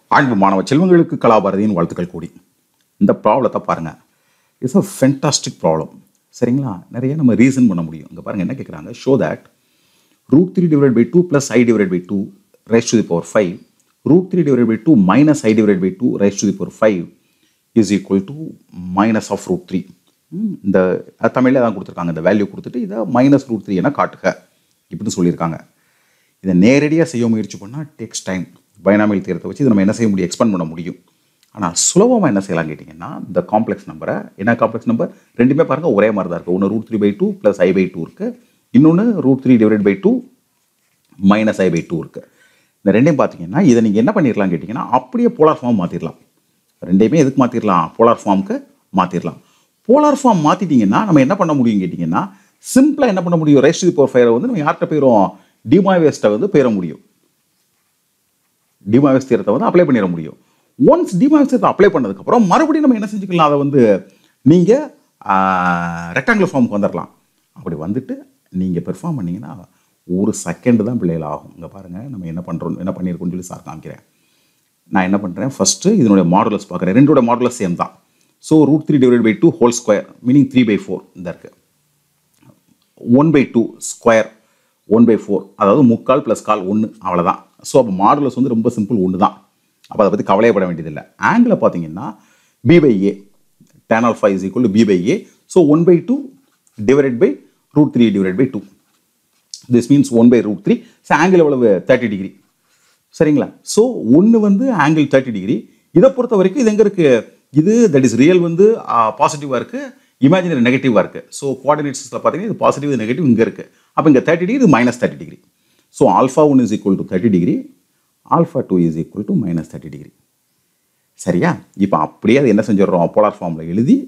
அன்பு மாணவ செல்வங்களுக்கு கலாபாரதியின் வாழ்த்துக்கள் கூடி இந்த ப்ராப்ளத்தை பாருங்கள் இட்ஸ் அ ஃபென்டாஸ்டிக் ப்ராப்ளம் சரிங்களா நிறைய நம்ம ரீசன் பண்ண முடியும் இங்கே பாருங்கள் என்ன கேட்குறாங்க show that root three divide by two plus i divide by two raise to the power five root three divide by two minus i divide by two raise to the power five is equal to minus of root three இந்த தமிழில் தான் கொடுத்துருக்காங்க இந்த value கொடுத்துட்டு இதை minus root three என காட்டுக இப்படின்னு சொல்லியிருக்காங்க இதை நேரடியாக செய்ய முயற்சி பண்ணால் டேக்ஸ் டைம் பைனாமியல் தீரத்தை வச்சு இதை நம்ம என்ன செய்ய முடியும் எக்ஸ்பெண்ட் பண்ண முடியும் ஆனால் சுலபமாக என்ன செய்யலாம் கேட்டிங்கன்னா இந்த காம்ப்ளெக்ஸ் நம்பரை என்ன காம்ப்ளெக்ஸ் நம்பர் ரெண்டுமே பாருங்கள் ஒரே மாதிரி தான் இருக்குது ஒன்று root three by two plus i by two இருக்குது இன்னொன்று root three divide by two minus i by two இருக்குது இந்த ரெண்டையும் பார்த்தீங்கன்னா இதை நீங்கள் என்ன பண்ணிடலாம் கேட்டிங்கன்னா அப்படியே போலார் ஃபார்ம் மாற்றிடலாம் ரெண்டையுமே எதுக்கு மாற்றிடலாம் போலார் ஃபார்முக்கு மாற்றிடலாம் போலார் ஃபார்ம் மாற்றிட்டீங்கன்னா நம்ம என்ன பண்ண முடியும் கேட்டிங்கன்னா சிம்பிளாக என்ன பண்ண முடியும் ரைஸ் டு பவர் ஃபைவ் வந்து நம்ம யார்கிட்ட போயிடும் டிமாவேஸ்ட்டை வந்து பெற முடியும் டிமாவேஸ் தீரத்தை வந்து அப்ளை பண்ணிட முடியும் ஒன்ஸ் டிமாவேஸ் தீரத்தை அப்ளை பண்ணதுக்கப்புறம் மறுபடியும் நம்ம என்ன செஞ்சுக்கலாம் அதை வந்து நீங்கள் ரெக்டாங்குலர் ஃபார்முக்கு வந்துடலாம் அப்படி வந்துட்டு நீங்கள் பெர்ஃபார்ம் பண்ணீங்கன்னா ஒரு செகண்ட் தான் பிள்ளைகள் ஆகும் இங்கே பாருங்கள் நம்ம என்ன பண்ணுறோம் என்ன பண்ணியிருக்கோம்னு சொல்லி சார் காமிக்கிறேன் நான் என்ன பண்ணுறேன் ஃபஸ்ட்டு இதனுடைய மாடுலஸ் பார்க்குறேன் ரெண்டோட மாடுலஸ் சேம் தான் so root three divide by two whole square meaning three by four இந்த இருக்குது one by two square one by four அதாவது முக்கால் ப்ளஸ் கால் ஒன்று அவ்வளோதான் ஸோ அப்போ மாடுலஸ் வந்து ரொம்ப சிம்பிள் ஒன்று தான் அப்போ அதை பற்றி கவலையப்பட வேண்டியதில்லை ஆங்கிளில் பார்த்தீங்கன்னா b by a tan alpha is equal b by a so one by two divided by root three divide by two this means one by root three so angle எவ்வளவு தேர்ட்டி டிகிரி சரிங்களா so ஒன்று வந்து angle thirty degree இதை பொறுத்த வரைக்கும் இது எங்கே இருக்குது இது தட் இஸ் ரியல் வந்து பாசிட்டிவாக இருக்குது இமேஜினரி நெகட்டிவாக இருக்குது ஸோ கோஆர்டினேட்ஸில் பார்த்தீங்கன்னா இது பாசிட்டிவ் இது நெகட்டிவ் இங்கே இருக்குது அப்போ இங்கே தேர்ட்டி டிகிரி இது minus thirty degree so alpha one is equal to thirty degree alpha two is equal to minus thirty degree சரியா இப்போ அப்படியே அது என்ன செஞ்சிடறோம் போலார் ஃபார்மில் எழுதி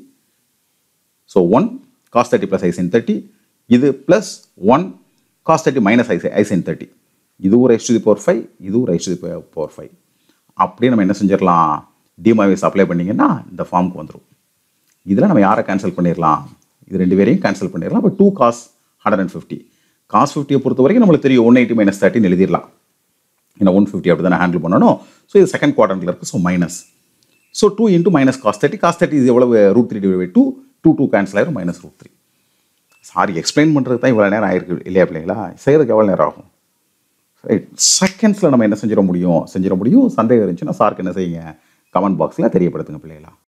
so one cos thirty plus i sine thirty இது plus one cos thirty minus ஐசை ஐசைன் தேர்ட்டி இதுவும் raise to the power five இதுவும் raise to the power five அப்படியே நம்ம என்ன செஞ்சிடலாம் டிமாவேஸ் அப்ளை பண்ணிங்கன்னா இந்த ஃபார்முக்கு வந்துடும் இதில் நம்ம யாரை கேன்சல் பண்ணிடலாம் இது ரெண்டு பேரையும் கேன்சல் பண்ணிடலாம் இப்போ two cos hundred and fifty cos ஃபிஃப்டியை பொறுத்த வரைக்கும் நம்மளுக்கு தெரியும் ஒன் எயிட்டி மைனஸ் தேர்ட்டின்னு எழுதிடலாம் ஏன்னா ஒன் ஃபிஃப்டி அப்படி தானே ஹேண்டில் பண்ணணும் ஸோ இது செகண்ட் குவார்டரில் இருக்குது so minus so two into minus cos thirty cos thirty இது எவ்வளவு root three divide two two two cancel ஆயிரும் minus root three sorry explain பண்ணுறதுக்கு தான் இவ்வளோ நேரம் ஆயிருக்கு இல்லையா பிள்ளைங்களா செய்கிறதுக்கு எவ்வளோ நேரம் ஆகும் ரைட் செகண்ட்ஸில் நம்ம என்ன செஞ்சிட முடியும் செஞ்சிட முடியும் சந்தேகம் இருந்துச்சுன்னா சாருக்கு என்ன செய்யுங்க கமெண்ட் பாக்ஸில் தெரியப்படுத்துங்க பிள்ளைகளா